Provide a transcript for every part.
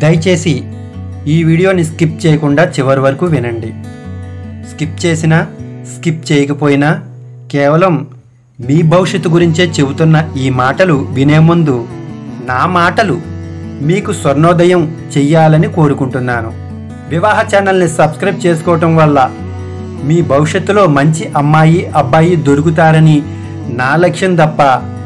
దయచేసి ఈ వీడియోని స్కిప్ చేయకుండా చివరి వరకు వినండి స్కిప్ చేసినా స్కిప్ చేయకపోయినా కేవలం మీ భవిష్యత్తు గురించే చెబుతున్న ఈ మాటలు వినే ముందు నా మాటలు మీకు స్వర్ణోదయం చెయ్యాలని కోరుకుంటున్నాను వివాహ ఛానల్ని సబ్స్క్రైబ్ చేసుకోవటం వల్ల మీ భవిష్యత్తులో మంచి అమ్మాయి అబ్బాయి దొరుకుతారని నా లక్ష్యం తప్ప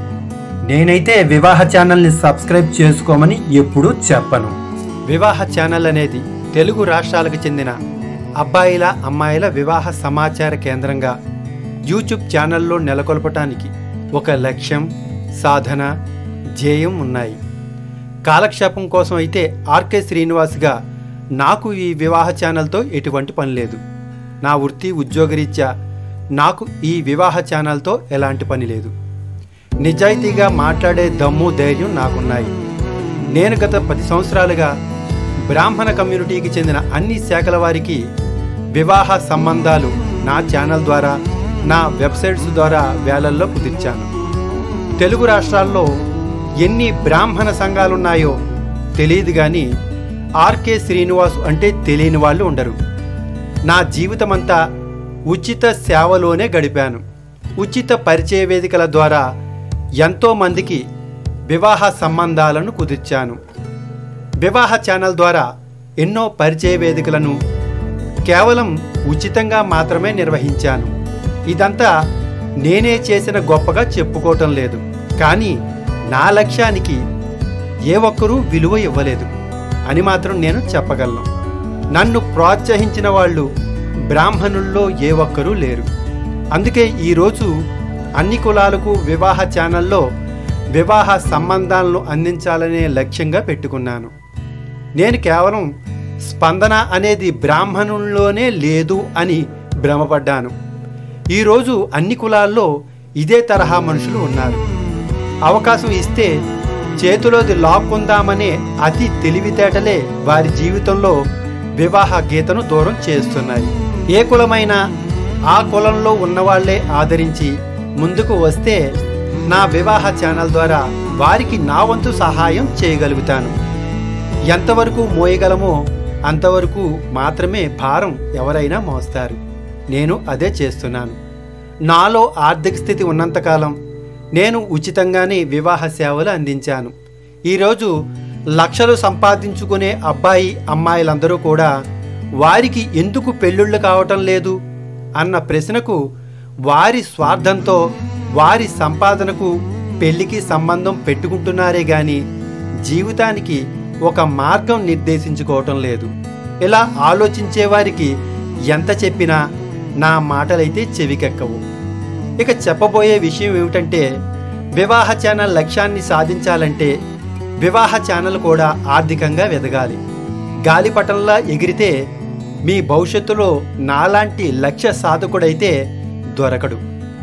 నేనైతే వివాహ ఛానల్ని సబ్స్క్రైబ్ చేసుకోమని ఎప్పుడూ చెప్పను వివాహ ఛానల్ అనేది తెలుగు రాష్ట్రాలకు చెందిన అబ్బాయిల అమ్మాయిల వివాహ సమాచార కేంద్రంగా యూట్యూబ్ ఛానల్లో నెలకొల్పటానికి ఒక లక్ష్యం సాధన ధ్యేయం ఉన్నాయి కాలక్షేపం కోసం అయితే ఆర్కే శ్రీనివాస్గా నాకు ఈ వివాహ ఛానల్తో ఎటువంటి పని లేదు నా వృత్తి ఉద్యోగరీత్యా నాకు ఈ వివాహ ఛానల్తో ఎలాంటి పని లేదు నిజాయితీగా మాట్లాడే దమ్ము ధైర్యం నాకున్నాయి నేను గత పది సంవత్సరాలుగా బ్రాహ్మణ కమ్యూనిటీకి చెందిన అన్ని శాఖల వారికి వివాహ సంబంధాలు నా ఛానల్ ద్వారా నా వెబ్సైట్స్ ద్వారా వేలల్లో కుదిర్చాను తెలుగు రాష్ట్రాల్లో ఎన్ని బ్రాహ్మణ సంఘాలున్నాయో తెలియదు కానీ ఆర్కే శ్రీనివాస్ అంటే తెలియని వాళ్ళు ఉండరు నా జీవితమంతా ఉచిత సేవలోనే గడిపాను ఉచిత పరిచయ వేదికల ద్వారా ఎంతోమందికి వివాహ సంబంధాలను కుదిర్చాను వివాహ ఛానల్ ద్వారా ఎన్నో పరిచయ వేదికలను కేవలం ఉచితంగా మాత్రమే నిర్వహించాను ఇదంతా నేనే చేసిన గొప్పగా చెప్పుకోవటం లేదు కానీ నా లక్ష్యానికి ఏ ఒక్కరూ విలువ ఇవ్వలేదు అని మాత్రం నేను చెప్పగలను నన్ను ప్రోత్సహించిన వాళ్ళు బ్రాహ్మణుల్లో ఏ ఒక్కరూ లేరు అందుకే ఈరోజు అన్ని కులాలకు వివాహ ఛానల్లో వివాహ సంబంధాలను అందించాలనే లక్ష్యంగా పెట్టుకున్నాను నేను కేవలం స్పందన అనేది బ్రాహ్మణుల్లోనే లేదు అని భ్రమపడ్డాను ఈరోజు అన్ని కులాల్లో ఇదే తరహా మనుషులు ఉన్నారు అవకాశం ఇస్తే చేతిలోది లాక్కుందామనే అతి తెలివితేటలే వారి జీవితంలో వివాహ గీతను దూరం చేస్తున్నాయి ఏ కులమైనా ఆ కులంలో ఉన్నవాళ్లే ఆదరించి ముందుకు వస్తే నా వివాహ ఛానల్ ద్వారా వారికి నా వంతు సహాయం చేయగలుగుతాను ఎంతవరకు మోయగలమో అంతవరకు మాత్రమే భారం ఎవరైనా మోస్తారు నేను అదే చేస్తున్నాను నాలో ఆర్థిక స్థితి ఉన్నంతకాలం నేను ఉచితంగానే వివాహ సేవలు అందించాను ఈరోజు లక్షలు సంపాదించుకునే అబ్బాయి అమ్మాయిలందరూ కూడా వారికి ఎందుకు పెళ్ళిళ్ళు కావటం లేదు అన్న ప్రశ్నకు వారి స్వార్థంతో వారి సంపాదనకు పెళ్లికి సంబంధం పెట్టుకుంటున్నారే గాని జీవితానికి ఒక మార్గం నిర్దేశించుకోవటం లేదు ఇలా ఆలోచించే వారికి ఎంత చెప్పినా నా మాటలైతే చెవికెక్కవు ఇక చెప్పబోయే విషయం ఏమిటంటే వివాహ ఛానల్ లక్ష్యాన్ని సాధించాలంటే వివాహ ఛానల్ కూడా ఆర్థికంగా ఎదగాలి గాలిపటంలా ఎగిరితే మీ భవిష్యత్తులో నాలాంటి లక్ష్య సాధకుడైతే దొరకడు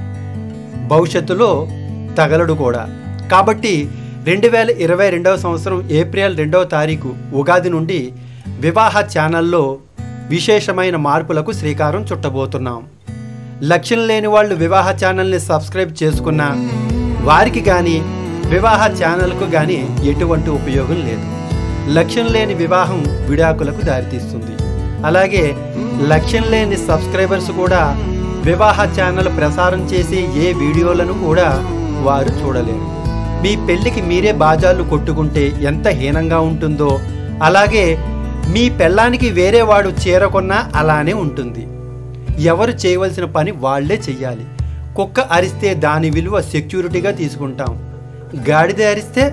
భవిష్యత్తులో తగలడు కూడా కాబట్టి రెండు వేల ఇరవై రెండవ సంవత్సరం ఏప్రిల్ రెండవ తారీఖు ఉగాది నుండి వివాహ ఛానల్లో విశేషమైన మార్పులకు శ్రీకారం చుట్టబోతున్నాం లక్ష్యం లేని వాళ్ళు వివాహ ఛానల్ని సబ్స్క్రైబ్ చేసుకున్నా వారికి కానీ వివాహ ఛానల్కు కానీ ఎటువంటి ఉపయోగం లేదు లక్ష్యం లేని వివాహం విడాకులకు దారితీస్తుంది అలాగే లక్ష్యం లేని సబ్స్క్రైబర్స్ కూడా వివాహ ఛానల్ ప్రసారం చేసే ఏ వీడియోలను కూడా వారు చూడలేరు మీ పెళ్లికి మీరే బాజాలు కొట్టుకుంటే ఎంత హీనంగా ఉంటుందో అలాగే మీ పెళ్ళానికి వేరే వాడు చేరకొన్నా అలానే ఉంటుంది ఎవరు చేయవలసిన పని వాళ్లే చెయ్యాలి కుక్క అరిస్తే దాని విలువ సెక్యూరిటీగా తీసుకుంటాం గాడిద అరిస్తే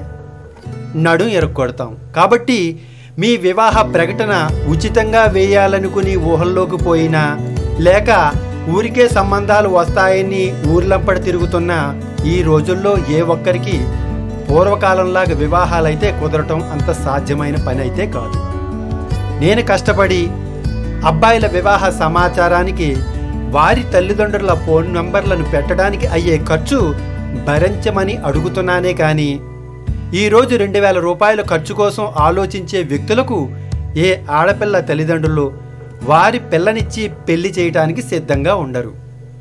నడుం ఎరక్కొడతాం కాబట్టి మీ వివాహ ప్రకటన ఉచితంగా వేయాలనుకుని ఊహల్లోకి పోయినా లేక ఊరికే సంబంధాలు వస్తాయని ఊర్లంపడి తిరుగుతున్న ఈ రోజుల్లో ఏ ఒక్కరికి పూర్వకాలంలాగా వివాహాలైతే కుదరటం అంత సాధ్యమైన పని అయితే కాదు నేను కష్టపడి అబ్బాయిల వివాహ సమాచారానికి వారి తల్లిదండ్రుల ఫోన్ నంబర్లను పెట్టడానికి అయ్యే ఖర్చు భరించమని అడుగుతున్నానే కానీ ఈరోజు రెండు వేల రూపాయల ఖర్చు కోసం ఆలోచించే వ్యక్తులకు ఏ ఆడపిల్ల తల్లిదండ్రులు వారి పిల్లనిచ్చి పెళ్లి చేయటానికి సిద్ధంగా ఉండరు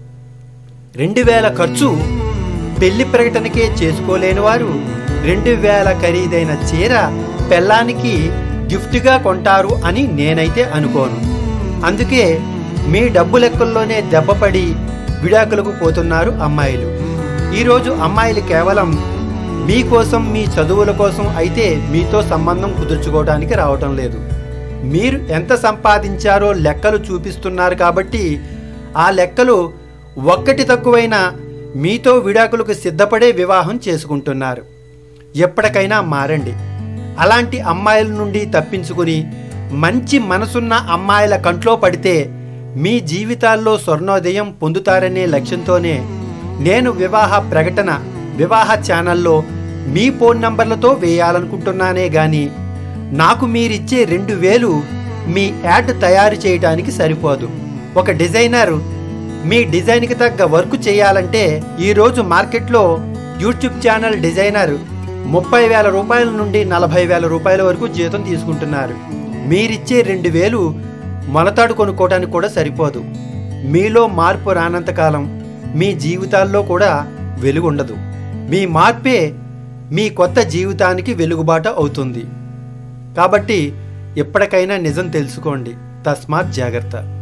రెండు వేల ఖర్చు పెళ్లి ప్రకటనకే చేసుకోలేని వారు రెండు వేల ఖరీదైన చీర పెళ్ళానికి గిఫ్ట్గా కొంటారు అని నేనైతే అనుకోను అందుకే మీ డబ్బు లెక్కల్లోనే దెబ్బపడి విడాకులకు పోతున్నారు అమ్మాయిలు ఈరోజు అమ్మాయిలు కేవలం మీకోసం మీ చదువుల కోసం అయితే మీతో సంబంధం కుదుర్చుకోవడానికి రావటం లేదు మీరు ఎంత సంపాదించారో లెక్కలు చూపిస్తున్నారు కాబట్టి ఆ లెక్కలు ఒక్కటి తక్కువైనా మీతో విడాకులకు సిద్ధపడే వివాహం చేసుకుంటున్నారు ఎప్పటికైనా మారండి అలాంటి అమ్మాయిల నుండి తప్పించుకుని మంచి మనసున్న అమ్మాయిల కంట్లో పడితే మీ జీవితాల్లో స్వర్ణోదయం పొందుతారనే లక్ష్యంతోనే నేను వివాహ ప్రకటన వివాహ ఛానల్లో మీ ఫోన్ నంబర్లతో వేయాలనుకుంటున్నానే గాని నాకు మీరిచ్చే రెండు వేలు మీ యాడ్ తయారు చేయడానికి సరిపోదు ఒక డిజైనర్ మీ డిజైన్కి తగ్గ వర్క్ చేయాలంటే ఈరోజు మార్కెట్లో యూట్యూబ్ ఛానల్ డిజైనర్ ముప్పై వేల రూపాయల నుండి నలభై వేల రూపాయల వరకు జీతం తీసుకుంటున్నారు మీరిచ్చే రెండు వేలు మొలతాడు కొనుక్కోవడానికి కూడా సరిపోదు మీలో మార్పు రానంతకాలం మీ జీవితాల్లో కూడా వెలుగుండదు మీ మార్పే మీ కొత్త జీవితానికి వెలుగుబాట అవుతుంది కాబట్టి ఎప్పటికైనా నిజం తెలుసుకోండి తస్మాత్ జాగ్రత్త